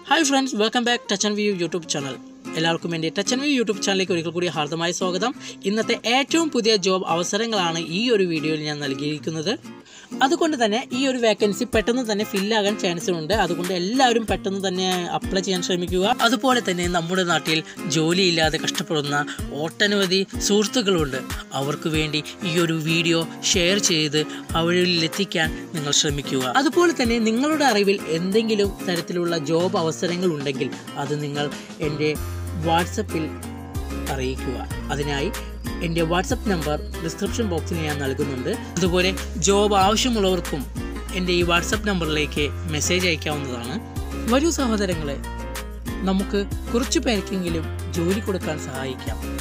hi friends welcome back touch and view YouTube channel എല്ലാവർക്കും എൻ്റെ touch and view YouTube ചാനലിലേക്ക് ഒരിക്കൽ കൂടി ഹാർദമായ സ്വാഗതം ഇന്നത്തെ ഏറ്റവും പുതിയ ജോബ് അവസരങ്ങളാണ് ഈ ഒരു വീഡിയോയിൽ ഞാൻ നൽകിയിരിക്കുന്നത് അതുകൊണ്ട് തന്നെ ഈ ഒരു വേക്കൻസി പെട്ടെന്ന് തന്നെ ഫില്ലാകാൻ ചാൻസ് ഉണ്ട് അതുകൊണ്ട് എല്ലാവരും പെട്ടെന്ന് തന്നെ അപ്ലൈ ചെയ്യാൻ ശ്രമിക്കുക അതുപോലെ തന്നെ നമ്മുടെ നാട്ടിൽ ജോലിയില്ലാതെ കഷ്ടപ്പെടുന്ന ഒട്ടനവധി സുഹൃത്തുക്കളുണ്ട് അവർക്ക് വേണ്ടി ഈ ഒരു വീഡിയോ ഷെയർ ചെയ്ത് അവരിൽ എത്തിക്കാൻ നിങ്ങൾ ശ്രമിക്കുക അതുപോലെ തന്നെ നിങ്ങളുടെ അറിവിൽ എന്തെങ്കിലും തരത്തിലുള്ള ജോബ് അവസരങ്ങൾ ഉണ്ടെങ്കിൽ അത് നിങ്ങൾ എൻ്റെ വാട്സപ്പിൽ അറിയിക്കുക അതിനായി എൻ്റെ വാട്സപ്പ് നമ്പർ ഡിസ്ക്രിപ്ഷൻ ബോക്സിൽ ഞാൻ നൽകുന്നുണ്ട് അതുപോലെ ജോബ് ആവശ്യമുള്ളവർക്കും എൻ്റെ ഈ വാട്സപ്പ് നമ്പറിലേക്ക് മെസ്സേജ് അയക്കാവുന്നതാണ് വരൂ സഹോദരങ്ങളെ നമുക്ക് കുറച്ചു പേർക്കെങ്കിലും ജോലി കൊടുക്കാൻ സഹായിക്കാം